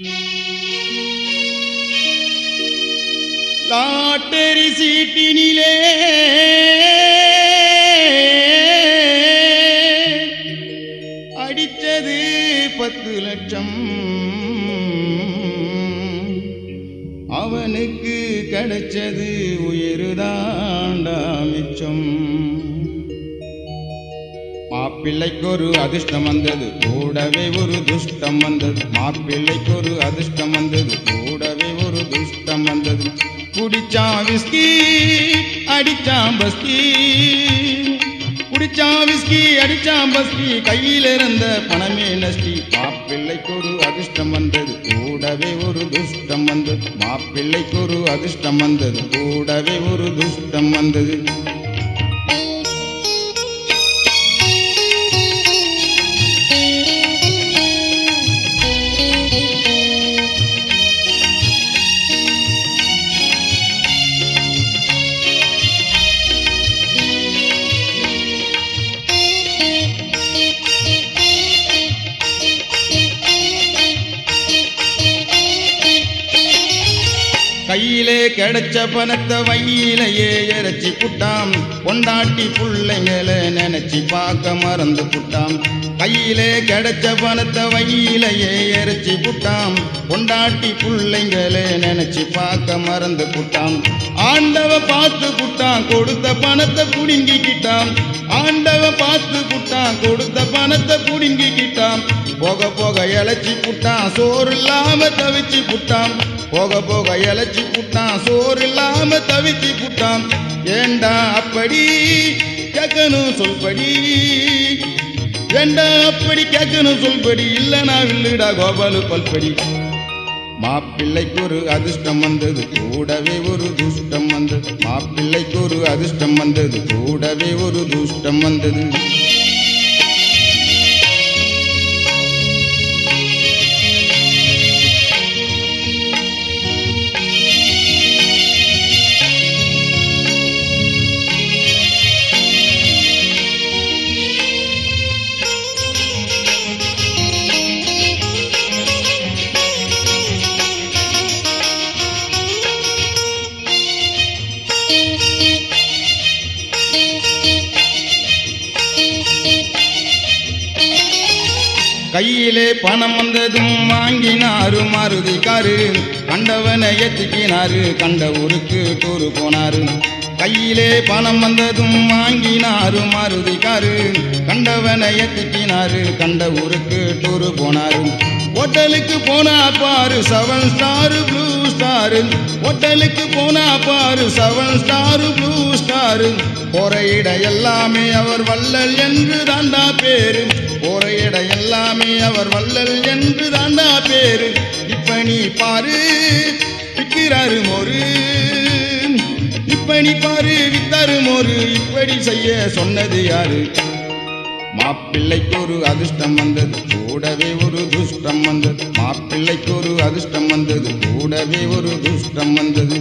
lottery சீட்டினிலே அடிச்சது பத்து லட்சம் அவனுக்கு கிடைச்சது உயிர்தாண்டா மிச்சம் மாப்பிள்ளைக்கு ஒரு அதிர்ஷ்டம் வந்தது கூடவே ஒரு துஷ்டம் வந்தது மாப்பிள்ளைக்கு ஒரு அதிர்ஷ்டம் வந்தது கூடவே ஒரு துஷ்டம் வந்தது குடிச்சான் விஸ்கி அடிச்சான் பஸ்கி குடிச்சான் விஸ்கி அடிச்சான் பஸ்கி கையில் இருந்த பணமே நஷ்டி மாப்பிள்ளைக்கு ஒரு அதிர்ஷ்டம் வந்தது கூடவே ஒரு துஷ்டம் வந்தது மாப்பிள்ளைக்கு ஒரு அதிர்ஷ்டம் வந்தது கூடவே ஒரு துஷ்டம் வந்தது கையிலே கிடைச்ச பணத்தை வையிலையே இறைச்சி புட்டாம் கொண்டாட்டி புள்ளைங்களை நினைச்சு பார்க்க மறந்து புட்டாம் கையிலே கிடைச்ச பணத்தை வையிலையே இறைச்சி புட்டாம் கொண்டாட்டி புள்ளைங்களை நினைச்சு பார்க்க மறந்து புட்டாம் ஆண்டவ பார்த்து புட்டான் கொடுத்த பணத்தை புடுங்கிக்கிட்டான் ஆண்டவ பார்த்து புட்டான் கொடுத்த பணத்தை புடுங்கிக்கிட்டான் போக போக இழைச்சி புட்டான் சோறு இல்லாம தவிச்சு புட்டான் போக போக இழைச்சி புட்டான் சோறு இல்லாம தவிச்சு புட்டான் ஏண்டா அப்படி கேட்கணும் சொல்படி ஏண்டா அப்படி கேட்கணும் சொல்படி இல்லனா வில்லுடா கோபாலு பல்படி மாப்பிள்ளைக்கு ஒரு அதிர்ஷ்டம் வந்தது கூடவே ஒரு துஷ்டம் வந்தது மாப்பிள்ளைக்கு ஒரு அதிர்ஷ்டம் வந்தது கூடவே ஒரு துஷ்டம் வந்தது கையிலே பணம் வந்ததும் வாங்கினாரு மாருதிக்காரு கண்டவனை ஏத்திக்கினாரு கண்ட ஊருக்கு டூரு போனாரு கையிலே பணம் வந்ததும் வாங்கினாரு மாருதிக்காரு கண்டவனை ஏத்திக்கினாரு கண்ட ஊருக்கு டூரு போனாரு ஹோட்டலுக்கு போனா பாரு செவன் ஸ்டார் ப்ளூ ஸ்டாரு ஹோட்டலுக்கு போனா பாரு செவன் ஸ்டார் ப்ளூ ஸ்டாரு போற இடம் எல்லாமே அவர் வள்ளல் என்று தாண்டா பேரு போற இடம் எல்லாமே அவர் வள்ளல் என்று தாண்டா பேரு இப்ப நீ பாரு விற்கிறாரு மோரு இப்ப நீ பாரு வித்தாரு மோரு இப்படி செய்ய சொன்னது யாரு மாப்பிள்ளைக்கு ஒரு அதிர்ஷ்டம் வந்தது கூடவே ஒரு துஷ்டம் வந்தது மாப்பிள்ளைக்கு ஒரு அதிர்ஷ்டம் வந்தது கூடவே ஒரு துஷ்டம் வந்தது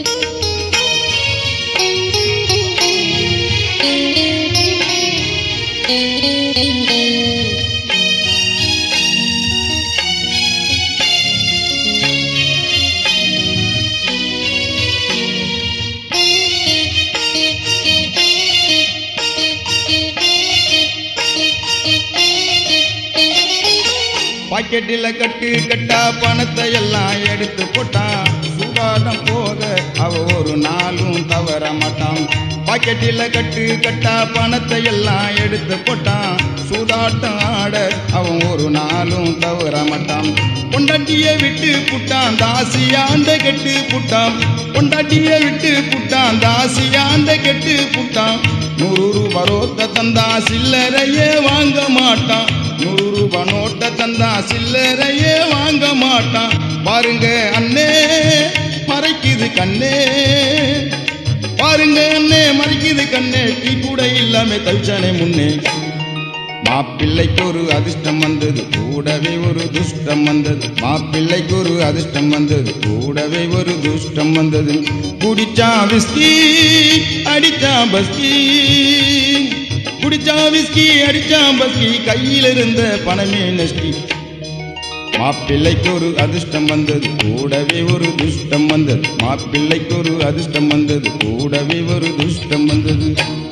பாக்கெட்டில் கட்டு கட்டா பணத்தை எல்லாம் எடுத்து போட்டான் சூதாட்டம் போக அவ ஒரு நாளும் தவற மாட்டான் பாக்கெட்டில் கட்டு கட்டா பணத்தை எல்லாம் எடுத்து போட்டான் சூதாட்டம் ஆட அவன் ஒரு நாளும் தவற மாட்டான் பொண்டாட்டிய விட்டு புட்டான் தாசியாண்ட கெட்டு புட்டான் பொண்டாட்டிய விட்டு புட்டான் தாசியாண்ட கெட்டு புட்டான் நூறு ரூபா ரோத்த தந்தா சில்லறையே வாங்க மாட்டான் நூறு ரூபா நோட்ட தந்தா சில்லறையே வாங்க மாட்டான் பாருங்க அண்ணே மறைக்குது கண்ணே பாருங்க அண்ணே மறைக்குது கண்ணே டீ கூட இல்லாம தவிச்சானே முன்னே மாப்பிள்ளைக்கு ஒரு அதிர்ஷ்டம் வந்தது கூடவே ஒரு துஷ்டம் வந்தது மாப்பிள்ளைக்கு ஒரு அதிர்ஷ்டம் வந்தது கூடவே ஒரு துஷ்டம் வந்தது குடிச்சான் விஸ்கி அடிச்சான் பஸ்கி குடிச்சான் விஸ்கி அடிச்சான் பஸ்கி கையில் இருந்த பணமே நஷ்டி மாப்பிள்ளைக்கு ஒரு அதிர்ஷ்டம் வந்தது கூடவே ஒரு துஷ்டம் வந்தது மாப்பிள்ளைக்கு ஒரு அதிர்ஷ்டம் வந்தது கூடவே ஒரு துஷ்டம் வந்தது